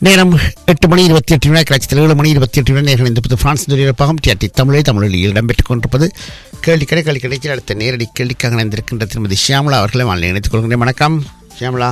நேரம் எட்டு மணி இருபத்தி எட்டு வினாய் கட்சியில் ஏழு மணி இருபத்தி எட்டு வினாய் நேரம் இந்த பிரான்ஸ் துறையிறப்பாகம் டிஆர்டி தமிழை தமிழில் இடம்பெற்றுக் கொண்டிருப்பது கேள்வி கடை கேள்வி கிடைச்சில் அடுத்த நேரடி கேள்விக்காக இணைந்திருக்கின்ற திருமதி ஷியாமலா அவர்களை வாழ்ந்து இணைத்துக் கொள்கிறேன் வணக்கம் ஷியாமலா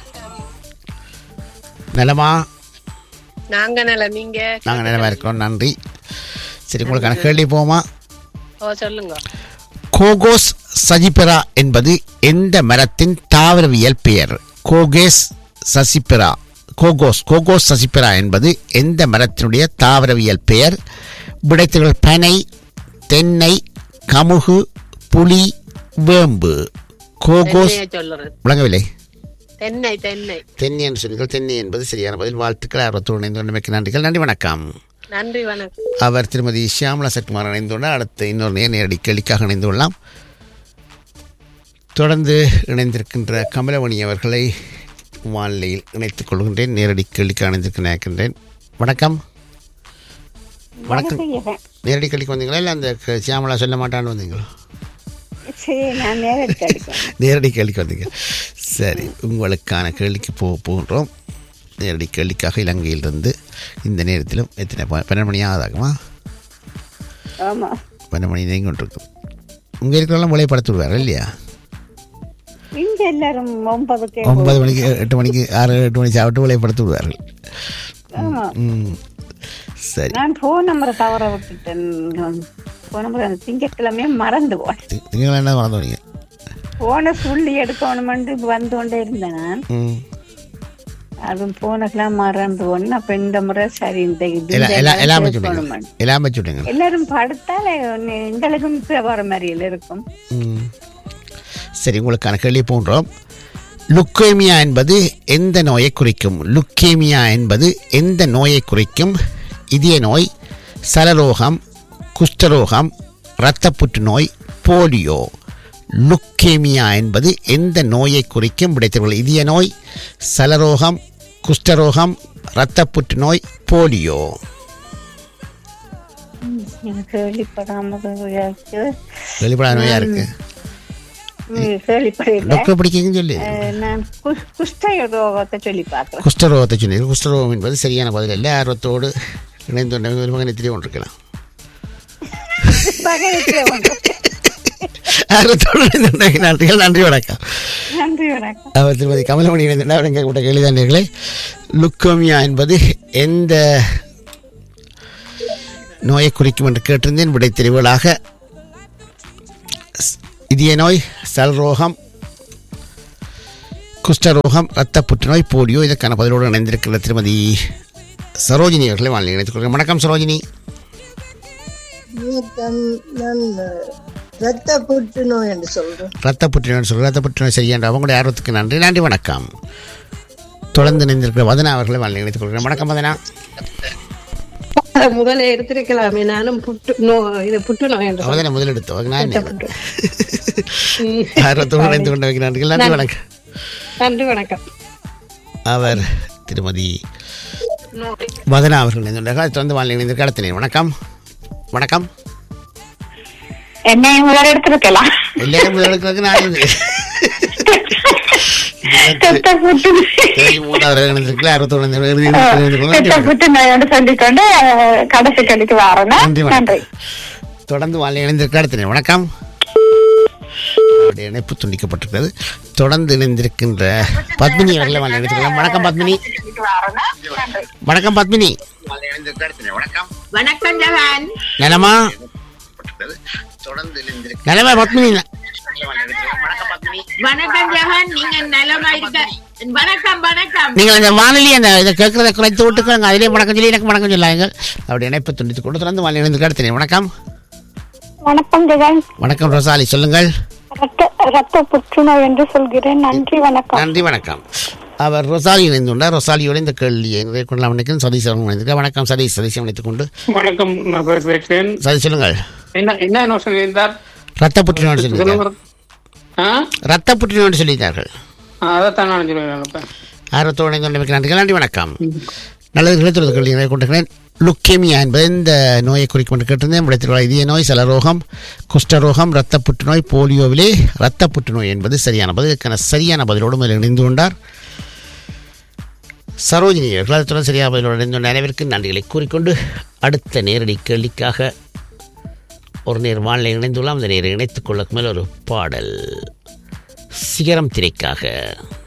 நலமா நாங்க நல்ல நீங்க நாங்கள் நிலமா இருக்கிறோம் நன்றி சரி உங்களுக்கான கேள்வி போமா ஓ சொல்லுங்க கோகோஸ் சஜிபெரா என்பது எந்த மரத்தின் தாவரவியல் பெயர் கோகேஸ் சசிபெரா கோகோஸ் கோகோஸ் சசிபெரா என்பது எந்த மரத்தினுடைய தாவரவியல் பெயர் விடைத்தர்கள் பனை தென்னை கமுகு புளி வேம்பு கோகோஸ் தென்னையை சொல்லுறேன் விளங்கவில்லை தென்னை தென்னை தென்னை என்று சொன்னீர்கள் தென்னை என்பது சரியான பதில் வாழ்த்துக்கள் ஆர்வத்தோடு இணைந்து கொண்டமைக்கு நன்றிகள் நன்றி வணக்கம் நன்றி வணக்கம் அவர் திருமதி ஷியாமலா சட்குமார் இணைந்துள்ளார் அடுத்து இன்னொரு நேர் நேரடி கேள்விக்காக இணைந்து கொள்ளலாம் தொடர்ந்து இணைந்திருக்கின்ற கமலமணி அவர்களை வானிலையில் இணைத்துக் கொள்கின்றேன் நேரடி கேள்விக்காக இணைந்திருக்க நினைக்கின்றேன் வணக்கம் வணக்கம் நேரடி கேள்விக்கு வந்தீங்களா இல்லை அந்த க- ஷியாமலா சொல்ல மாட்டான்னு வந்தீங்களா சரி நான் நேரத்துக்கு அடிப்பேன் நேரடி கேள்விக்கு வந்தீங்க சரி உங்களுக்கான கேள்விக்கு போக போகின்றோம் நேரடி கேள்விக்காக இலங்கையிலிருந்து இந்த நேரத்திலும் எத்தனை ப- பன்னெண்டு மணி ஆகுதாகுமா ஆமா பன்னெண்டு மணி நெருங்கி கொண்டிருக்கும் உங்கள் இருக்கிறவெல்லாம் விளைய படுத்து விடுவார் இல்லையா இங்க எல்லாரும் ஒன்பதுக்கு ஒன்பது மணிக்கு எட்டு மணிக்கு ஆறு எட்டு மணி சாப்பிட்டு விளைய படுத்து விடுவார்கள் ஆமா ம் சரி நான் போன் நம்பரை தவற விட்டுட்டேன் போன் நம்பர் அந்த திங்கட்கிழமையே மறந்து போனேன் நீங்கள் என்ன மறந்துவீங்க போனை சொல்லி எடுக்கணுமெண்டு வந்து கொண்டே இருந்தேன் நான் ம் அதுவும் போனக்கெல்லாம் மறந்து போனேன் அப்ப இந்த முறை சரி இந்த இது எல்லாம் எல்லாம் எல்லாம் வச்சு எடுக்கணுமெண்டு. விடுங்க எல்லாம் வச்சு விடுங்க எல்லாரும் படுத்தாலே எங்களுக்கும் வர மாதிரியில் இருக்கும் ம். சரி உங்களுக்கான கேள்வி போன்றோம் லுக்கேமியா என்பது எந்த நோயை குறிக்கும் லுக்கேமியா என்பது எந்த நோயை குறிக்கும் இதய நோய் சலரோகம் குஷ்டரோகம் இரத்த புற்றுநோய் போலியோ லுக்கேமியா என்பது எந்த நோயை குறிக்கும் விடைத்தவர்கள் இதய நோய் சலரோகம் குஷ்டரோகம் இரத்த புற்றுநோய் போலியோ எனக்கு கேள்விப்படாமல் இருக்கு. வெளிப்படாத நோயா இருக்கு ம், கேள்விப்படல டாக்டர் படிக்கீங்கன்னு சொல்லி அஹ், நான் குஷ்- குஷ்ட ரோகத்தை சொல்லி பார்க்கிறேன் குஷ்டரோகத்தை சொன்னீர்கள் குஷ்டரோகம் என்பது சரியான பதில் இல்லை ஆர்வத்தோடு இணைந்து கொண்ட ஒரு மகனை தெரிய கொண்டிருக்கலாம் பகலுக்கு ஒன்று. ஆர்வத்தோடு இணைந்து கொண்ட நன்றிகள் நன்றி வணக்கம் நன்றி வணக்கம் அவர் திருமதி கமலமணி இணைந்தார் அவர் எங்கள் கூட கேள்விதானர்களே லுக்கோமியா என்பது எந்த நோயை குறிக்கும் என்று கேட்டிருந்தேன் விடை தெரிவுகளாக ஸ்- இதய நோய் சல்ரோகம் குஷ்டரோகம் இரத்த புற்றுநோய் போலியோ இதற்கான பதிலோடு இணைந்திருக்கிற திருமதி சரோஜினி அவர்களை வாழ்ந்து இணைத்துக் கொள்கிறேன் வணக்கம் சரோஜினி வணக்கம் நான் ரத்த புற்றுநோய் என்று சொல்றேன் ரத்த புற்றுநோய் சொல்கிறேன் ரத்த புற்றுநோய் சரியான அவங்களுடைய ஆர்வத்துக்கு நன்றி நன்றி வணக்கம் தொடர்ந்து இணைந்திருக்கிற வதனா அவர்களை வாழ்ந்து இணைத்துக் கொள்கிறேன் வணக்கம் வதனா முதல்ல எடுத்திருக்கலாமே நானும் புட்டு நோ இது புற்றுநோய் என்று அவதான முதலெடுத்து அவங்க நான் என்ன? புற்று. ஆர்வத்தோடு இணைந்து கொண்ட வைக்கிறார்கள் நன்றி வணக்கம் நன்றி வணக்கம் அவர் திருமதி வதனா அவர்கள் இணைந்து கொண்டார்கள் தொடர்ந்து வாழ்ந்து இணைந்திருக்க அடுத்த நேரம். வணக்கம் வணக்கம் என்னை முதல் எடுத்திருக்கலாம் எல்லாரும் முதலெடுக்கிறதுக்கு நான் இது. ரத்த புற்றுநோய் தேதி மூன்றாவது இணைந்திருக்கல அறுபத்தோடு இணைந்து இறுதி இணைந்து கொண்டு நன்றி ரத்த வணக்கம். புற்றுநோயோடு சொல்லிக்கொண்டு அஹ், கடைசி கழிக்கு வரணும் நன்றி நன்றி வணக்கம் தொடர்ந்து வாழ்ந்து இணைந்திருக்க அடுத்த நேரம். வணக்கம் அவருடைய இணைப்பு துண்டிக்கப்பட்டிருக்கிறது தொடர்ந்து இணைந்திருக்கின்ற பத்மினி அவர்களை வாழ்ந்து இணைந்திருக்கலாம் வணக்கம் பத்மினி வணக்கம் பத்மினி வணக்கம் ஜெகன் நலமா நலமா பத்மினி வணக்கம் ஜெகன் நீங்க நலமா இருக்க வணக்கம் வணக்கம் நீங்கள் அந்த வானொலி அந்த இதை கேட்கறத குறைத்து விட்டுக்கோங்க அதிலே வணக்கம் சொல்லி எனக்கு வணக்கம் சொல்லாங்க அப்படி இணைப்பு துண்டித்து கொண்டு தொடர்ந்து வாழ்ந்து இணைந்திருக்க அடுத்த நேரம். வணக்கம் வணக்கம் ஜெகன் வணக்கம் ரோசாலி சொல்லுங்கள் ரத்த ரத்த புற்றுநோய் என்று சொல்கிறேன் நன்றி வணக்கம் நன்றி வணக்கம் அவர் ரொசாலி இணைந்துள்ளார் ரொசாலியோட இந்த கேள்வியை நிறைய கொள்ளலாம் நினைக்கிறேன் சதீஷ் அவர்கள் இணைந்திருக்கார் வணக்கம் சதீஷ் சதீஷ் இணைத்துக் கொண்டு வணக்கம் நான் பேசுகிறேன் சதீஷ் சொல்லுங்கள் என்ன என்ன என்ன சொல்லியிருந்தார் ரத்த புற்றுநோய் சொல்லியிருக்கார் சொல்லுங்க ஆ ரத்த புற்றுநோய் சொல்லியிருந்தார்கள் ஆ, அதைத்தான் நான் சொல்லுவேன் இப்ப ஆர்வத்தோடு இணைந்து கொண்டு நன்றிகள் நன்றி வணக்கம் நல்லது தொடர்ந்து கேள்வி நிறைய கொண்டிருக்கிறேன் லுக்கேமியா என்பது இந்த நோயை குறிக்கும் என்று கேட்டிருந்தேன் விடத்தில் இதய நோய் சலரோகம் குஷ்டரோகம் இரத்த புற்றுநோய் போலியோவிலே இரத்த புற்றுநோய் என்பது சரியான பதில் இதற்கான சரியான பதிலோடு முதலில் இணைந்து கொண்டார் சரோஜினி அவர்கள் அதுடன் சரியாக பதிலோடு இணைந்த அனைவருக்கும் நன்றிகளை கூறிக்கொண்டு அடுத்த நேரடி கேள்விக்காக ஒரு நேர் வானிலை இணைந்துள்ளோம் அந்த நேரை இணைத்துக் கொள்ள மேல் ஒரு பாடல் சிகரம் திரைக்காக